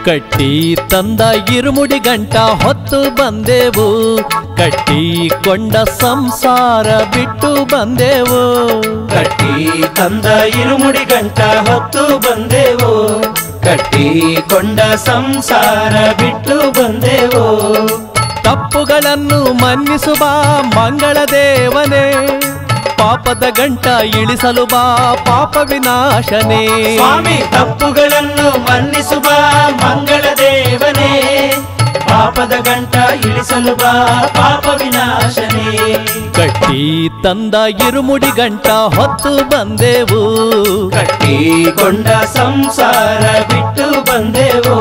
ಕಟ್ಟಿ ತಂದ ಇರುಮುಡಿ ಗಂಟ ಹೊತ್ತು ಬಂದೆವು ಕಟ್ಟಿಕೊಂಡ ಸಂಸಾರ ಬಿಟ್ಟು ಬಂದೆವು ಕಟ್ಟಿ ತಂದ ಇರುಮುಡಿ ಗಂಟ ಹೊತ್ತು ಬಂದೆವು ಕಟ್ಟಿಕೊಂಡ ಸಂಸಾರ ಬಿಟ್ಟು ಬಂದೆವು ತಪ್ಪುಗಳನ್ನು ಮನ್ನಿಸುವ ಮಂಗಳ ದೇವನೇ ಪಾಪದ ಗಂಟ ಇಳಿಸಲು ಬಾ ಪಾಪ ವಿನಾಶನೇ ಸ್ವಾಮಿ ತಪ್ಪುಗಳನ್ನು ಮನ್ನಿಸುವ ಮಂಗಳ ದೇವನೇ ಪಾಪದ ಗಂಟ ಇಳಿಸಲು ಬಾ ಪಾಪ ವಿನಾಶನೇ ಕಟ್ಟಿ ತಂದ ಇರುಮುಡಿ ಗಂಟ ಹೊತ್ತು ಬಂದೆವು ಕಟ್ಟಿಕೊಂಡ ಸಂಸಾರ ಬಿಟ್ಟು ಬಂದೆವು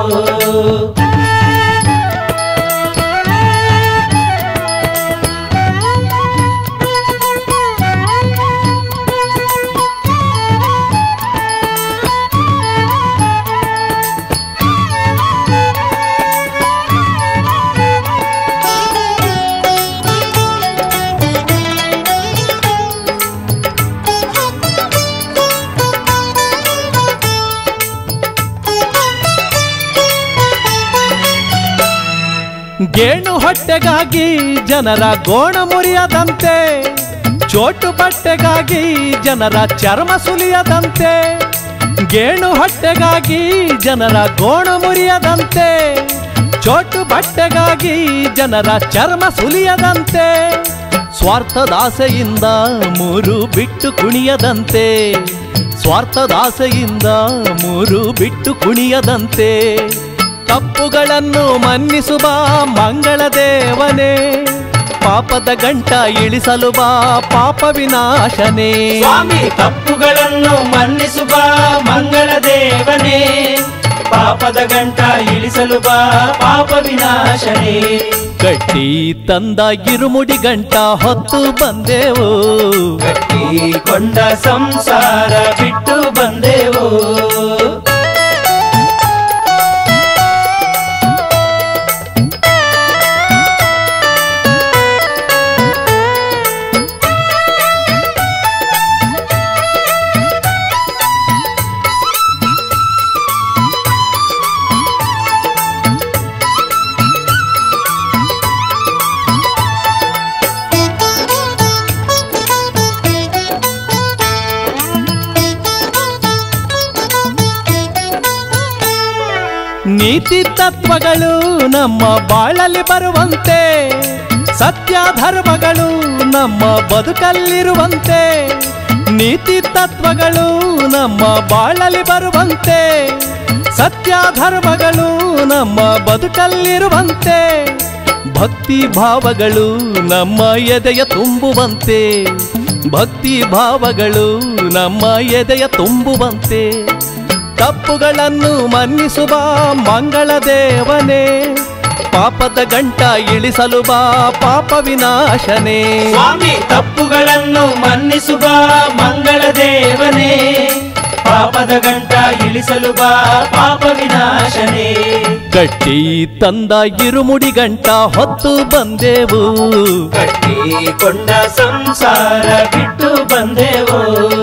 ಗೇಣು ಹೊಟ್ಟೆಗಾಗಿ ಜನರ ಗೋಣ ಮುರಿಯದಂತೆ ಚೋಟು ಬಟ್ಟೆಗಾಗಿ ಜನರ ಚರ್ಮ ಸುಲಿಯದಂತೆ ಗೇಣು ಹೊಟ್ಟೆಗಾಗಿ ಜನರ ಗೋಣ ಮುರಿಯದಂತೆ ಚೋಟು ಬಟ್ಟೆಗಾಗಿ ಜನರ ಚರ್ಮ ಸುಲಿಯದಂತೆ ಸ್ವಾರ್ಥದಾಸೆಯಿಂದ ಮೂರು ಬಿಟ್ಟು ಕುಣಿಯದಂತೆ ಸ್ವಾರ್ಥದಾಸೆಯಿಂದ ಮೂರು ಬಿಟ್ಟು ಕುಣಿಯದಂತೆ ತಪ್ಪುಗಳನ್ನು ಮನ್ನಿಸುವ ಮಂಗಳ ದೇವನೇ ಪಾಪದ ಗಂಟ ಇಳಿಸಲು ಬಾ ಪಾಪ ವಿನಾಶನೇ ಸ್ವಾಮಿ ತಪ್ಪುಗಳನ್ನು ಮನ್ನಿಸುವ ಮಂಗಳ ದೇವನೇ ಪಾಪದ ಗಂಟ ಇಳಿಸಲು ಬಾ ಪಾಪ ವಿನಾಶನೇ ಕಟ್ಟಿ ತಂದ ಇರುಮುಡಿ ಗಂಟ ಹೊತ್ತು ಬಂದೆವು ಕಟ್ಟಿಕೊಂಡ ಸಂಸಾರ ಬಿಟ್ಟು ಬಂದೆವು ನೀತಿ ತತ್ವಗಳು ನಮ್ಮ ಬಾಳಲ್ಲಿ ಬರುವಂತೆ ಸತ್ಯ ಧರ್ಮಗಳು ನಮ್ಮ ಬದುಕಲ್ಲಿರುವಂತೆ ನೀತಿ ತತ್ವಗಳು ನಮ್ಮ ಬಾಳಲ್ಲಿ ಬರುವಂತೆ ಸತ್ಯ ಧರ್ಮಗಳು ನಮ್ಮ ಬದುಕಲ್ಲಿರುವಂತೆ ಭಕ್ತಿ ಭಾವಗಳು ನಮ್ಮ ಎದೆಯ ತುಂಬುವಂತೆ ಭಕ್ತಿ ಭಾವಗಳು ನಮ್ಮ ಎದೆಯ ತುಂಬುವಂತೆ ತಪ್ಪುಗಳನ್ನು ಮನ್ನಿಸುವ ಮಂಗಳ ದೇವನೇ ಪಾಪದ ಗಂಟ ಇಳಿಸಲು ಬಾ ಪಾಪ ವಿನಾಶನೇ ಸ್ವಾಮಿ ತಪ್ಪುಗಳನ್ನು ಮನ್ನಿಸುವ ಮಂಗಳ ದೇವನೇ ಪಾಪದ ಗಂಟ ಇಳಿಸಲು ಬಾ ಪಾಪ ವಿನಾಶನೇ ಕಟ್ಟಿ ತಂದ ಇರುಮುಡಿ ಗಂಟ ಹೊತ್ತು ಬಂದೆವು ಕಟ್ಟಿಕೊಂಡ ಸಂಸಾರ ಬಿಟ್ಟು ಬಂದೆವು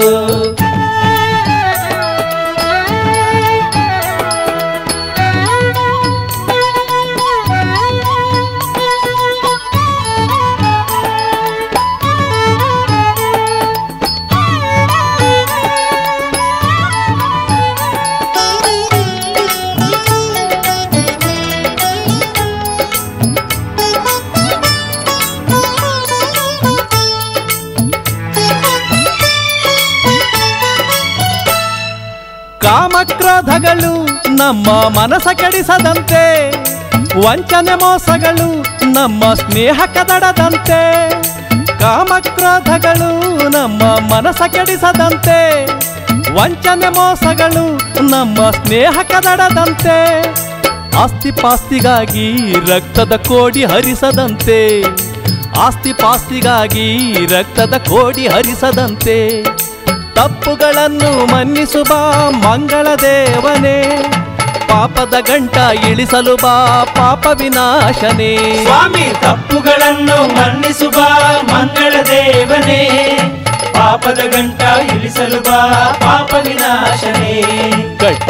ಕಾಮಕ್ರೋಧಗಳು ನಮ್ಮ ಮನಸ ಕೆಡಿಸದಂತೆ ವಂಚನೆ ಮೋಸಗಳು ನಮ್ಮ ಸ್ನೇಹ ಕದಡದಂತೆ ಕಾಮಕ್ರೋಧಗಳು ನಮ್ಮ ಮನಸ ಕೆಡಿಸದಂತೆ ವಂಚನೆ ಮೋಸಗಳು ನಮ್ಮ ಸ್ನೇಹ ಕದಡದಂತೆ ಆಸ್ತಿ ಪಾಸ್ತಿಗಾಗಿ ರಕ್ತದ ಕೋಡಿ ಹರಿಸದಂತೆ ಆಸ್ತಿ ಪಾಸ್ತಿಗಾಗಿ ರಕ್ತದ ಕೋಡಿ ಹರಿಸದಂತೆ ತಪ್ಪುಗಳನ್ನು ಮನ್ನಿಸುವ ಮಂಗಳ ದೇವನೇ ಪಾಪದ ಗಂಟ ಇಳಿಸಲು ಬಾ ಪಾಪ ವಿನಾಶನೇ ಸ್ವಾಮಿ ತಪ್ಪುಗಳನ್ನು ಮನ್ನಿಸುವ ಮಂಗಳ ದೇವನೇ ಪಾಪದ ಗಂಟ ಇಳಿಸಲು ಬಾ ಪಾಪ ವಿನಾಶನೇ ಕಟ್ಟಿ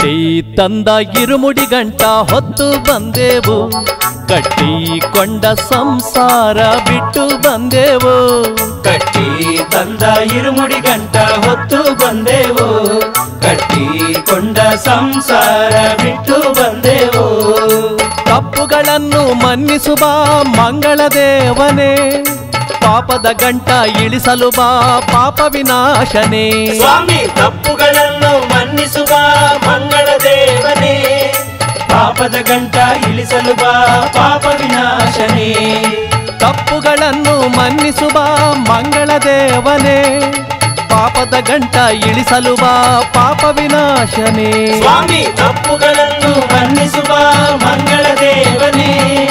ತಂದ ಇರುಮುಡಿ ಗಂಟ ಹೊತ್ತು ಬಂದೆವು ಕಟ್ಟಿಕೊಂಡ ಸಂಸಾರ ಬಿಟ್ಟು ಬಂದೆವು ಕಟ್ಟಿ ತಂದ ಇರುಮುಡಿ ಗಂಟ ಹೊತ್ತು ಬಂದೆವು ಕಟ್ಟಿಕೊಂಡ ಸಂಸಾರ ಬಿಟ್ಟು ಬಂದೆವು ತಪ್ಪುಗಳನ್ನು ಮನ್ನಿಸುವ ಮಂಗಳ ದೇವನೇ ಪಾಪದ ಗಂಟ ಇಳಿಸಲು ಬಾ ಪಾಪ ವಿನಾಶನೇ ಸ್ವಾಮಿ ತಪ್ಪುಗಳನ್ನು ಮನ್ನಿಸುವ ಮಂಗಳ ದೇವನೇ ಪಾಪದ ಗಂಟ ಇಳಿಸಲು ಬಾ ಪಾಪ ವಿನಾಶನೇ ತಪ್ಪುಗಳನ್ನು ಮನ್ನಿಸುವ ಮಂಗಳ ದೇವನೇ ಪಾಪದ ಗಂಟ ಇಳಿಸಲು ಬಾ ಪಾಪ ವಿನಾಶನೇ ಸ್ವಾಮಿ ತಪ್ಪುಗಳನ್ನು ಮನ್ನಿಸುವ ಮಂಗಳ ದೇವನೇ